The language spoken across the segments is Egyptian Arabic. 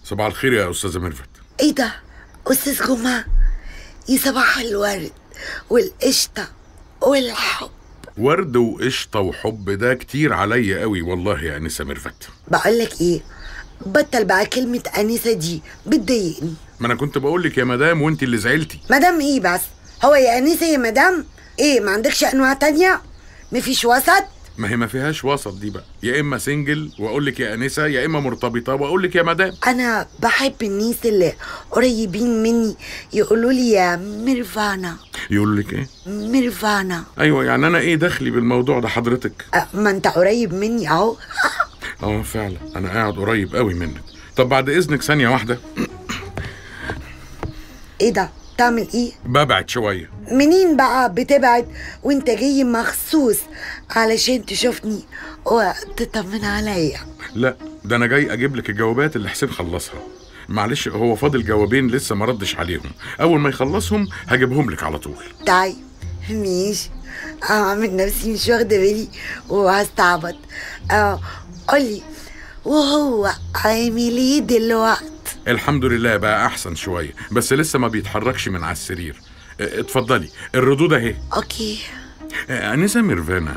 صباح الخير يا استاذه ميرفت ايه ده استاذ جمعة يا صباح الورد والقشطة والحب ورد وقشطه وحب ده كتير عليا قوي والله يا انسه ميرفت بقولك ايه بطل بقى كلمة أنسة دي بتضايقني ما انا كنت بقول لك يا مدام وانت اللي زعلتي مدام ايه بس هو يا أنسة يا مدام ايه ما عندكش أنواع تانية مفيش وسط ما هي ما فيهاش وسط دي بقى يا اما سنجل واقول لك يا انسه يا اما مرتبطه واقول لك يا مدام أنا بحب الناس اللي قريبين مني يقولوا لي يا ميرفانا يقول لك ايه ميرفانا ايوه يعني انا ايه دخلي بالموضوع ده حضرتك أه، ما انت قريب مني اهو اه فعلا انا قاعد قريب قوي منك طب بعد اذنك ثانيه واحده ايه ده تعمل ايه ببعد شويه منين بقى بتبعد وانت جاي مخصوص علشان تشوفني وتطمن عليا لا ده انا جاي اجيب لك الجوابات اللي حسين خلصها معلش هو فاضل جوابين لسه ما ردش عليهم اول ما يخلصهم هجيبهم لك على طول طيب ماشي اعمل نفسي مش واخده بالي وهستعبط اه قولي وهو عامل ايه دلوقت الحمد لله بقى احسن شويه بس لسه ما بيتحركش من على السرير اه، اتفضلي الردود اهي اوكي اه، انسه ميرفانا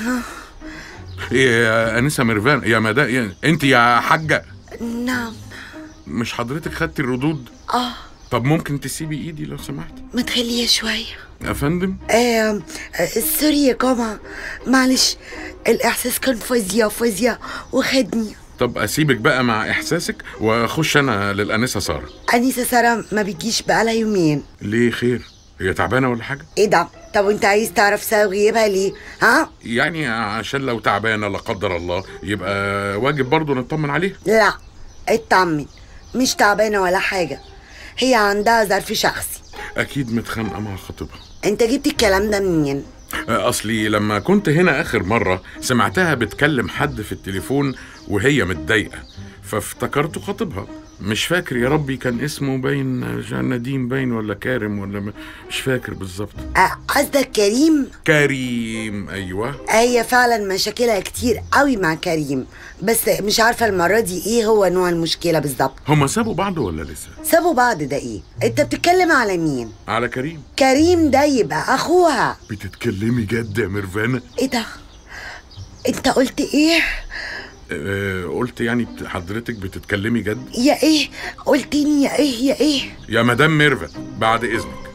ايه يا انسه ميرفانا يا مدام يا- انت يا حاجه نعم مش حضرتك خدتي الردود اه طب ممكن تسيبي ايدي لو سمحت ما تخليها شويه يا فندم آه آه، سوري يا جماعة معلش الإحساس كان فظيع فظيع وخدني طب اسيبك بقى مع احساسك واخش انا للانسه ساره أنيسة سارة ما بتجيش بقالها يومين ليه خير هي تعبانه ولا حاجه إيه ده؟ طب وأنت عايز تعرف سبب غيابها ليه؟ ها؟ يعني عشان لو تعبانه لا قدر الله يبقى واجب برضه نطمن عليها لا اطمن مش تعبانة ولا حاجة هي عندها ظرف شخصي اكيد متخانقه مع خطيبها أنت جبت الكلام ده منين؟ اصلي لما كنت هنا اخر مره سمعتها بتكلم حد في التليفون وهي متضايقه فافتكرته خطيبها مش فاكر يا ربي كان اسمه باين جان نديم باين ولا كارم ولا م- مش فاكر بالظبط آه، قصدك كريم؟ كريم ايوه هي فعلا مشاكلها كتير قوي مع كريم بس مش عارفة المرة دي ايه هو نوع المشكلة بالظبط هما سابوا بعض ولا لسه سابوا بعض ده ايه؟ انت بتتكلم على مين؟ على كريم كريم ده يبقى اخوها بتتكلمي جد يا ميرفانا ايه ده؟ انت قلت ايه؟ أه قلت يعني بت- حضرتك بتتكلمي جد يا ايه؟ قلتني يا ايه يا ايه؟ يا مدام ميرفت بعد اذنك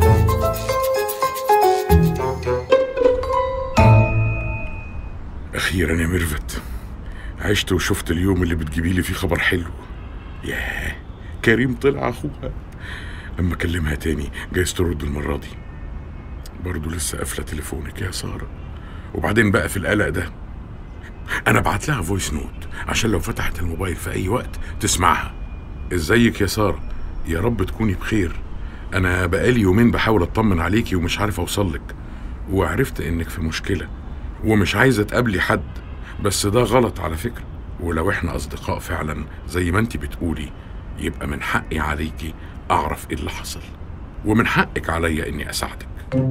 اخيرا يا ميرفت عشت وشفت اليوم اللي بتجيبي لي فيه خبر حلو ياه كريم طلع اخوها اما اكلمها تاني جايز ترد المره دي برضه لسه قافله تليفونك يا ساره وبعدين بقى في القلق ده انا بعت لها فويس نوت عشان لو فتحت الموبايل في اي وقت تسمعها ازيك يا ساره يا رب تكوني بخير انا بقالي يومين بحاول اطمن عليكي ومش عارف اوصلك وعرفت انك في مشكله ومش عايزه تقابلي حد بس ده غلط على فكره ولو احنا اصدقاء فعلا زي ما انت بتقولي يبقى من حقي عليكي اعرف ايه اللي حصل ومن حقك عليا اني اساعدك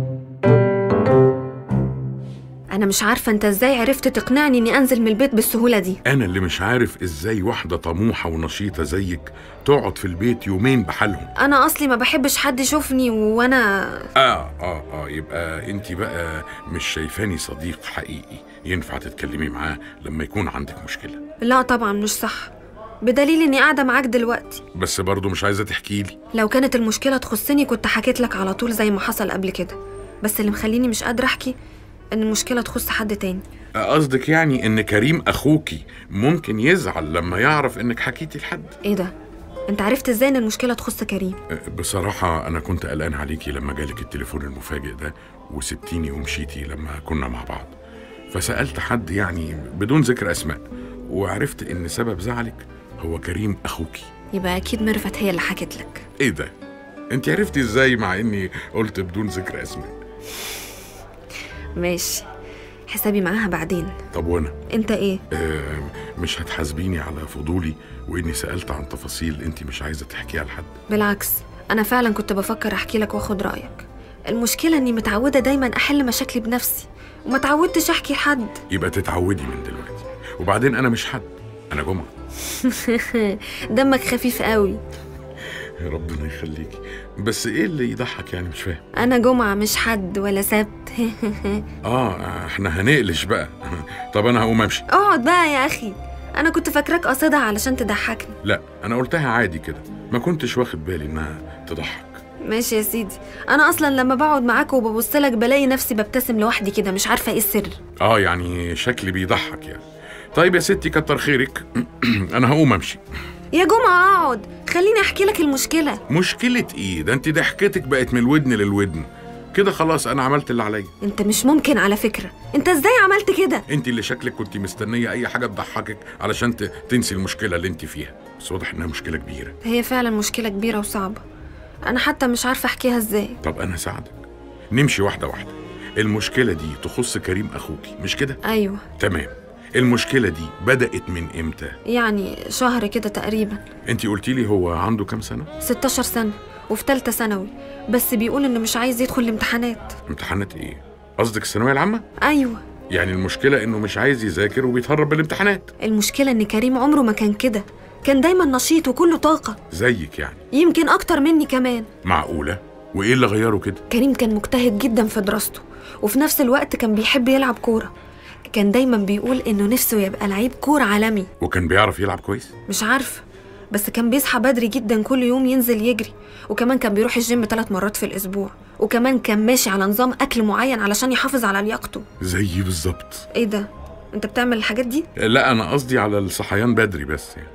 انا مش عارفه انت ازاي عرفت تقنعني اني انزل من البيت بالسهوله دي انا اللي مش عارف ازاي واحده طموحه ونشيطه زيك تقعد في البيت يومين بحالهم انا اصلي ما بحبش حد يشوفني وانا اه اه اه يبقى انت بقى مش شايفاني صديق حقيقي ينفع تتكلمي معاه لما يكون عندك مشكله لا طبعا مش صح بدليل اني قاعده معاك دلوقتي بس برضه مش عايزه تحكي لي لو كانت المشكله تخصني كنت حكيت لك على طول زي ما حصل قبل كده بس اللي مخليني مش قادره احكي ان المشكله تخص حد تاني قصدك يعني ان كريم اخوكي ممكن يزعل لما يعرف انك حكيتي لحد ايه ده انت عرفت ازاي ان المشكله تخص كريم بصراحة أنا كنت قلقان عليكي لما جالك التليفون المفاجئ ده وسبتيني ومشيتي لما كنا مع بعض فسألت حد يعني بدون ذكر أسماء وعرفت إن سبب زعلك هو كريم أخوكي يبقى اكيد ميرفت هي اللي حكت لك إيه ده؟ أنت عرفتي إزاي مع إني قلت بدون ذكر أسماء؟ ماشي حسابي معاها بعدين طب وأنا؟ انت ايه آه مش هتحاسبيني على فضولي وإني سألت عن تفاصيل أنت مش عايزة تحكيها لحد بالعكس انا فعلا كنت بفكر احكي لك واخد رايك المشكله اني متعوده دايما احل مشاكلي بنفسي وما اتعودتش احكي لحد يبقى تتعودي من دلوقتي وبعدين أنا مش حد أنا جمعة دمك خفيف قوي يا ربنا يخليكي بس ايه اللي يضحك يعني مش فاهم انا جمعة مش حد ولا سبت اه احنا هنقلش بقى طب انا هقوم امشي اقعد بقى يا اخي انا كنت فاكراك قصدها علشان تضحكني لا انا قلتها عادي كده ما كنتش واخد بالي انها تضحك ماشي يا سيدي انا اصلا لما بقعد معاك وببص لك بلاقي نفسي ببتسم لوحدي كده مش عارفه ايه السر اه يعني شكلي بيضحك يعني طيب يا ستي كتر خيرك انا هقوم امشي يا جمعة اقعد خليني احكي لك المشكلة مشكلة ايه ده انت ضحكتك بقت من الودن للودن كده خلاص انا عملت اللي عليا انت مش ممكن على فكرة انت ازاي عملت كده انت اللي شكلك كنت مستنية اي حاجة تضحكك علشان ت- تنسي المشكلة اللي انت فيها بس واضح انها مشكلة كبيرة هي فعلا مشكلة كبيرة وصعبة انا حتى مش عارفة احكيها ازاي طب انا ساعدك نمشي واحدة واحدة المشكلة دي تخص كريم اخوكي مش كده ايوه تمام المشكلة دي بدأت من امتى يعني شهر كده تقريبا انت قلتي لي هو عنده كام سنة 16 سنة وفي تالتة ثانوي بس بيقول انه مش عايز يدخل الامتحانات امتحانات ايه قصدك الثانوية العامة ايوه يعني المشكلة انه مش عايز يذاكر وبيتهرب بالامتحانات المشكلة ان كريم عمره ما كان كده كان دايما نشيط وكله طاقة زيك يعني يمكن اكتر مني كمان معقولة وايه اللي غيره كده كريم كان مجتهد جدا في دراسته وفي نفس الوقت كان بيحب يلعب كورة كان دايما بيقول انه نفسه يبقى لعيب كورة عالمي وكان بيعرف يلعب كويس مش عارفة بس كان بيصحى بدري جدا كل يوم ينزل يجري وكمان كان بيروح الجيم ثلاث مرات في الأسبوع وكمان كان ماشي على نظام أكل معين علشان يحافظ على لياقته زيي بالظبط إيه ده؟ أنت بتعمل الحاجات دي؟ لا انا قصدي على الصحيان بدري بس يعني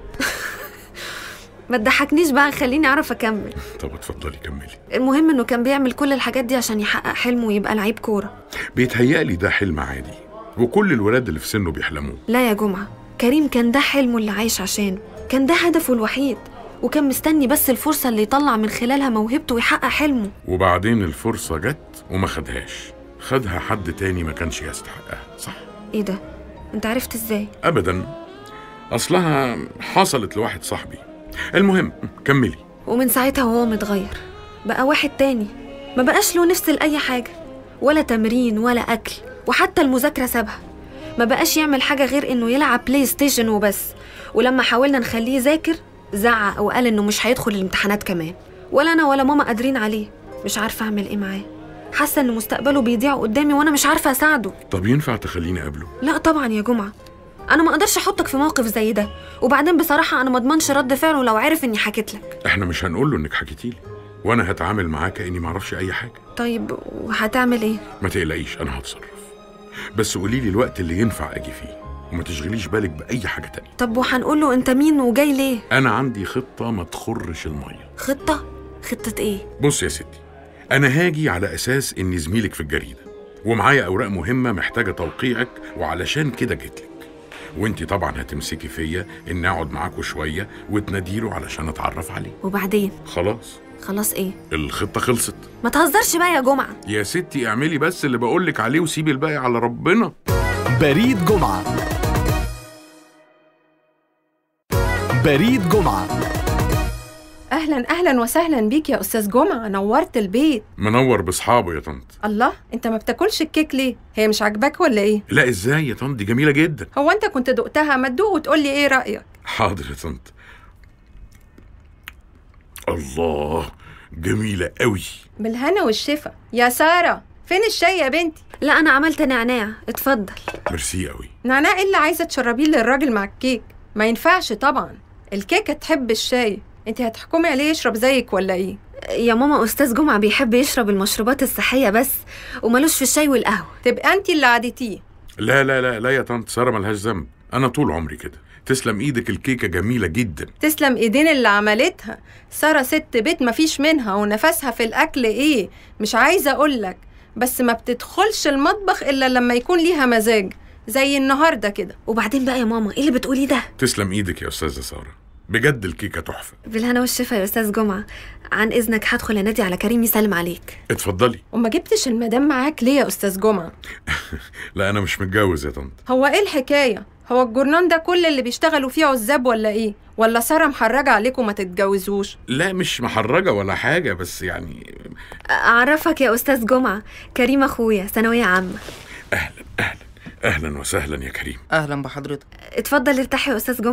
ما تضحكنيش بقى خليني أعرف أكمل طب اتفضلي كملي المهم إنه كان بيعمل كل الحاجات دي عشان يحقق حلمه ويبقى لعيب كورة بيتهيألي ده حلم عادي وكل الولاد اللي في سنه بيحلموه لا يا جمعة كريم كان ده حلمه اللي عايش عشانه كان ده هدفه الوحيد وكان مستني بس الفرصة اللي يطلع من خلالها موهبته ويحقق حلمه وبعدين الفرصة جت وما خدهاش خدها حد تاني ما كانش يستحقها صح إيه ده؟ أنت عرفت إزاي؟ ابدا اصلها حصلت لواحد صاحبي المهم كملي ومن ساعتها وهو متغير بقى واحد تاني ما بقاش له نفس لأي حاجة ولا تمرين ولا أكل وحتى المذاكرة سابها ما بقاش يعمل حاجة غير إنه يلعب بلاي ستيشن وبس ولما حاولنا نخليه يذاكر زعق وقال إنه مش هيدخل الامتحانات كمان ولا أنا ولا ماما قادرين عليه مش عارفة أعمل إيه معاه حاسة إن مستقبله بيضيع قدامي وأنا مش عارفة أساعده طب ينفع تخليني اقابله لا طبعا يا جمعة أنا ما أقدرش أحطك في موقف زي ده وبعدين بصراحة أنا ما أضمنش رد فعله لو عرف إني حكيت لك احنا مش هنقول له انك حكيتيلي وانا هتعامل معاه كاني معرفش اي حاجه طيب وهتعمل إيه؟ ما تقلقيش انا هتصرف بس قولي لي الوقت اللي ينفع اجي فيه وما تشغليش بالك باي حاجه تانية طب وهنقول له انت مين وجاي ليه انا عندي خطه ما تخرش الميه خطة خطة ايه بص يا ستي انا هاجي على اساس اني زميلك في الجريده ومعايا اوراق مهمه محتاجه توقيعك وعلشان كده جيتلك وانتي طبعا هتمسكي فيا اني اقعد معاكوا شويه وتناديله علشان اتعرف عليه وبعدين خلاص خلاص ايه الخطه خلصت ما تهزرش بقى يا جمعة يا ستي اعملي بس اللي بقولك عليه وسيبي الباقي على ربنا بريد جمعة بريد جمعة اهلا اهلا وسهلا بيك يا استاذ جمعه نورت البيت منور باصحابه يا طنط الله انت ما بتاكلش الكيك ليه هي مش عاجباك ولا ايه لا ازاي يا طنط دي جميله جدا هو انت كنت دقتها ما تدوق وتقول لي ايه رايك حاضر يا طنط الله جميله قوي بالهنا والشفا يا ساره فين الشاي يا بنتي لا انا عملت نعناع اتفضل ميرسي قوي نعناع ايه اللي عايزه تشربيه للراجل مع الكيك ما ينفعش طبعا الكيكه تحب الشاي انت هتحكمي عليه يشرب زيك ولا ايه يا ماما استاذ جمعة بيحب يشرب المشروبات الصحية بس ومالوش في الشاي والقهوة تبقى انت اللي عادتيه لا لا لا لا يا طنط ساره ملهاش ذنب انا طول عمري كده تسلم ايدك الكيكه جميله جدا تسلم ايدين اللي عملتها ساره ست بيت مفيش منها ونفسها في الاكل ايه مش عايزه اقولك بس ما بتدخلش المطبخ الا لما يكون ليها مزاج زي النهارده كده وبعدين بقى يا ماما ايه اللي بتقوليه ده تسلم ايدك يا استاذه ساره بجد الكيكه تحفه بالهنا والشفا يا استاذ جمعة عن اذنك هدخل انادي على كريم يسلم عليك اتفضلي وما جبتش المدام معاك ليه يا استاذ جمعه لا انا مش متجوز يا طنط هو ايه الحكايه هو الجرنان ده كل اللي بيشتغلوا فيه عزاب ولا ايه ولا ساره محرجه عليكم ما تتجوزوش لا مش محرجه ولا حاجه بس يعني اعرفك يا استاذ جمعة كريم اخويا ثانوية عامة اهلا اهلا اهلا وسهلا يا كريم اهلا بحضرتك اتفضل ارتاح يا استاذ جمعة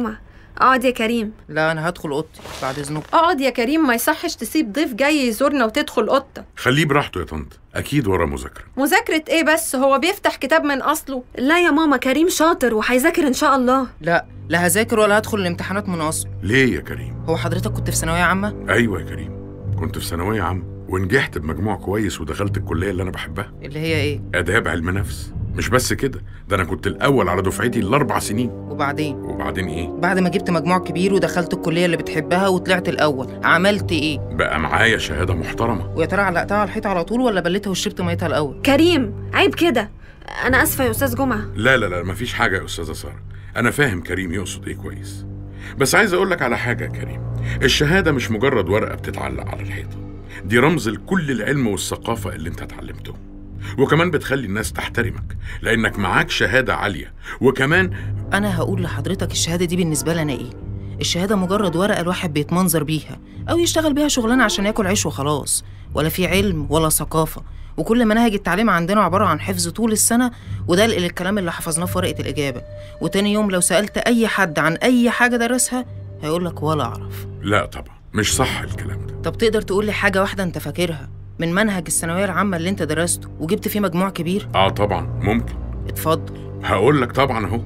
اقعد يا كريم لا انا هدخل اوضتي بعد اذنكم اقعد يا كريم ما يصحش تسيب ضيف جاي يزورنا وتدخل اوضتك خليه براحته يا طنط اكيد ورا مذاكره مذاكرة ايه بس هو بيفتح كتاب من اصله لا يا ماما كريم شاطر وهيذاكر ان شاء الله لا لا هذاكر ولا هدخل الامتحانات من اصل ليه يا كريم هو حضرتك كنت في ثانويه عامه ايوه يا كريم كنت في ثانويه عام ونجحت بمجموع كويس ودخلت الكليه اللي انا بحبها اللي هي ايه اداب علم نفس مش بس كده ده انا كنت الاول على دفعتي الاربع سنين وبعدين وبعدين ايه بعد ما جبت مجموع كبير ودخلت الكليه اللي بتحبها وطلعت الاول عملت ايه بقى معايا شهاده محترمه ويا ترى علقتها على الحيط على طول ولا بليتها وشربت ميتها الاول كريم عيب كده انا اسفه يا استاذ جمعه لا لا لا مفيش حاجه يا استاذه ساره انا فاهم كريم يقصد ايه كويس بس عايز اقول لك على حاجه يا كريم الشهاده مش مجرد ورقه بتتعلق على الحيطه دي رمز لكل العلم والثقافه اللي انت اتعلمته وكمان بتخلي الناس تحترمك لانك معاك شهاده عاليه وكمان انا هقول لحضرتك الشهاده دي بالنسبه لنا ايه الشهاده مجرد ورقه الواحد بيتمنظر بيها او يشتغل بيها شغلانه عشان ياكل عيش وخلاص ولا في علم ولا ثقافه وكل مناهج التعليم عندنا عباره عن حفظ طول السنه ودلق الكلام اللي حفظناه في ورقه الاجابه وتاني يوم لو سالت اي حد عن اي حاجه درسها هيقول لك ولا اعرف لا طبعا مش صح الكلام ده طب تقدر تقول لي حاجه واحده انت فاكرها من منهج الثانويه العامه اللي انت درسته وجبت فيه مجموع كبير اه طبعا ممكن اتفضل هقول لك طبعا اهو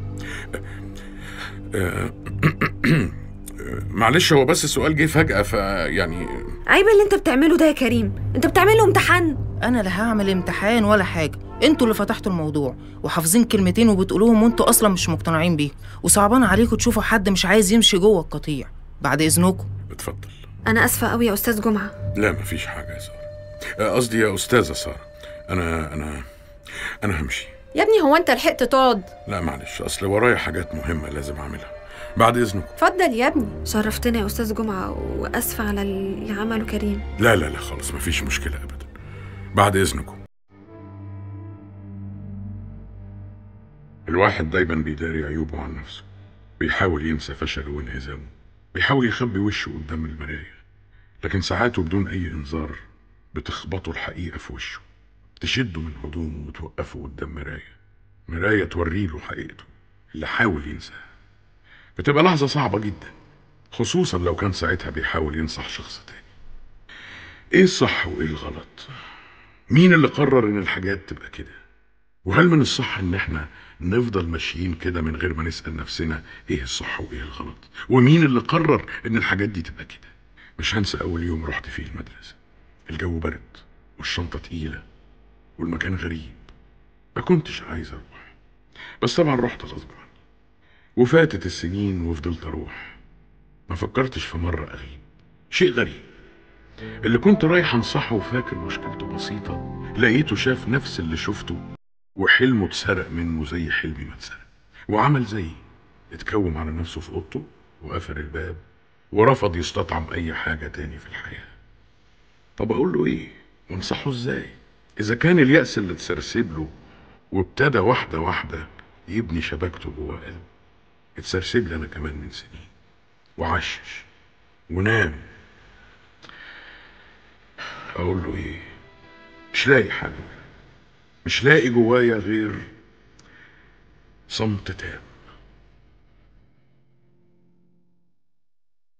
آه، معلش هو بس السؤال جه فجأة فيعني عيب اللي انت بتعمله ده يا كريم انت بتعمله امتحان انا لا هعمل امتحان ولا حاجه انتوا اللي فتحتوا الموضوع وحافظين كلمتين وبتقولوهم وانتوا اصلا مش مقتنعين بيهم وصعبان عليكم تشوفوا حد مش عايز يمشي جوه القطيع بعد اذنكم اتفضل انا اسفه قوي يا استاذ جمعه لا مفيش حاجة يا سارة آه، قصدي يا أستاذة سارة أنا أنا أنا همشي يا ابني هو انت لحقت تقعد لا معلش أصل ورايا حاجات مهمة لازم أعملها بعد إذنكم اتفضل يا ابني شرفتنا يا استاذ جمعه واسفه على اللي عمله كريم لا لا لا خالص مفيش مشكلة أبدا بعد إذنكم الواحد دايما بيداري عيوبه عن نفسه بيحاول ينسى فشله وانهزامه بيحاول يخبي وشه قدام المراية لكن ساعات وبدون أي إنذار بتخبطه الحقيقة في وشه تشده من هدومه وتوقفه قدام مراية مراية توريله حقيقته اللي حاول ينساها بتبقى لحظة صعبة جدا خصوصا لو كان ساعتها بيحاول ينصح شخص تاني ايه الصح وايه الغلط مين اللي قرر ان الحاجات تبقى كده وهل من الصح ان احنا نفضل ماشيين كده من غير ما نسأل نفسنا ايه الصح وايه الغلط ومين اللي قرر ان الحاجات دي تبقى كده مش هنسى اول يوم رحت فيه المدرسة الجو برد والشنطة تقيلة والمكان غريب ما كنتش عايز اروح بس طبعا رحت غصب عني وفاتت السنين وفضلت اروح ما فكرتش في مرة اغيب شيء غريب اللي كنت رايح انصحه وفاكر مشكلته بسيطة لقيته شاف نفس اللي شفته وحلمه اتسرق منه زي حلمي ما اتسرق وعمل زيي اتكوم على نفسه في اوضته وقفل الباب ورفض يستطعم اي حاجة تاني في الحياة طب اقول له ايه وانصحه ازاي اذا كان اليأس اللي اتسرسب له وابتدى واحدة واحدة يبني شبكته جوه قلبه اتسرسب لي انا كمان من سنين وعشش ونام اقول له ايه مش لاقي حل مش لاقي جوايا غير صمت تام